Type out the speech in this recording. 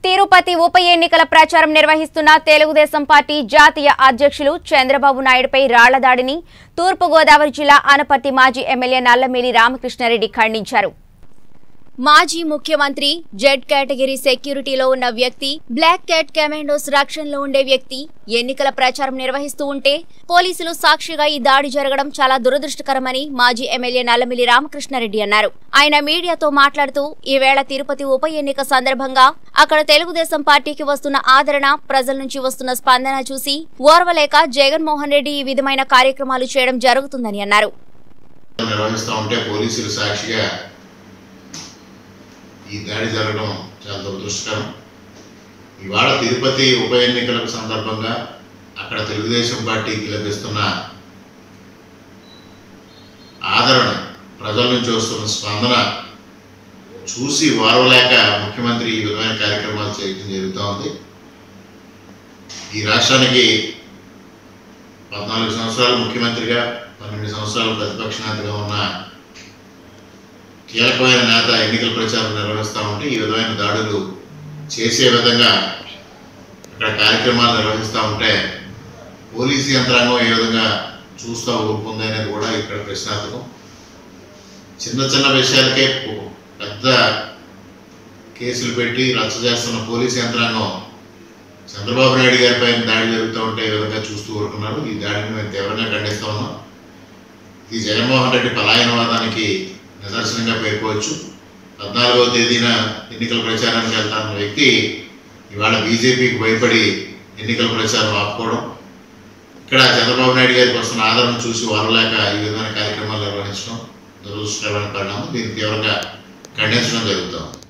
తిరుపతి ఉప ఎన్నికల ప్రచారం నిర్వహిస్తున్న తెలుగుదేశం పార్టీ జాతీయ అధ్యక్షులు చంద్రబాబు నాయుడుపై రాళ్ల దాడిని తూర్పుగోదావరి జిల్లా అనపర్తి మాజీ ఎమ్మెల్యే నల్లమేలి రామకృష్ణారెడ్డి ఖండించారు మాజీ ముఖ్యమంత్రి జెడ్ కేటగిరీ సెక్యూరిటీలో ఉన్న వ్యక్తి బ్లాక్ క్యాట్ కమాండోస్ రక్షణలో ఉండే వ్యక్తి ఎన్నికల ప్రచారం నిర్వహిస్తూ ఉంటే పోలీసులు సాక్షిగా ఈ దాడి జరగడం చాలా దురదృష్టకరమని మాజీ ఎమ్మెల్యే నల్లమిల్లి రామకృష్ణారెడ్డి అన్నారు ఆయన మీడియాతో మాట్లాడుతూ ఈవేళ తిరుపతి ఉప ఎన్నిక సందర్భంగా అక్కడ తెలుగుదేశం పార్టీకి వస్తున్న ఆదరణ ప్రజల నుంచి వస్తున్న స్పందన చూసి ఓర్వలేక జగన్మోహన్ రెడ్డి ఈ విధమైన కార్యక్రమాలు చేయడం జరుగుతుందని అన్నారు నిర్వహిస్తూ ఉంటే పోలీసులు సాక్షిగా ఈ దాడి జరగడం చాలా దురదృష్టకరం ఇవాళ తిరుపతి ఉప ఎన్నికలకు సందర్భంగా అక్కడ తెలుగుదేశం పార్టీకి లభిస్తున్న ఆదరణ ప్రజల నుంచి వస్తున్న స్పందన చూసి వారవలేక ముఖ్యమంత్రి ఈ విధమైన కార్యక్రమాలు చేయడం జరుగుతూ ఉంది ఈ రాష్ట్రానికి పద్నాలుగు సంవత్సరాలు ముఖ్యమంత్రిగా పన్నెండు సంవత్సరాలు ప్రతిపక్ష నేతగా ఉన్న కీలకమైన నేత ఎన్నికల ప్రచారం నిర్వహిస్తూ ఉంటే ఈ విధమైన దాడులు చేసే విధంగా ఇక్కడ కార్యక్రమాలు నిర్వహిస్తూ ఉంటే పోలీసు యంత్రాంగం ఏ విధంగా చూస్తూ ఊరుకుంది అనేది కూడా ఇక్కడ ప్రశ్నార్థకం చిన్న చిన్న విషయాలకే పో- పెద్ద కేసులు పెట్టి రచ్చ చేస్తున్న పోలీసు యంత్రాంగం చంద్రబాబు నాయుడు గారి పైన దాడి జరుగుతూ ఉంటే ఈ విధంగా చూస్తూ ఊరుకున్నారు ఈ దాడిని మేము తీవ్రంగా ఖండిస్తా ఉన్నాం ఇది జగన్మోహన్ రెడ్డి పలాయనవాదానికి నిదర్శనంగా పేర్కోవచ్చు పద్నాలుగవ తేదీన ఎన్నికల ప్రచారానికి వెళ్తాన్న వ్యక్తి ఇవాళ బీజేపీకి భయపడి ఎన్నికల ప్రచారం ఆపుకోవడం ఇక్కడ చంద్రబాబు నాయుడు గారికి వస్తున్న ఆదరణ చూసి వరలేక ఈ విధమైన కార్యక్రమాలు నిర్వహించడం దురదృష్టకరమైన పరిణామం దీన్ని తీవ్రంగా ఖండించడం జరుగుతుంది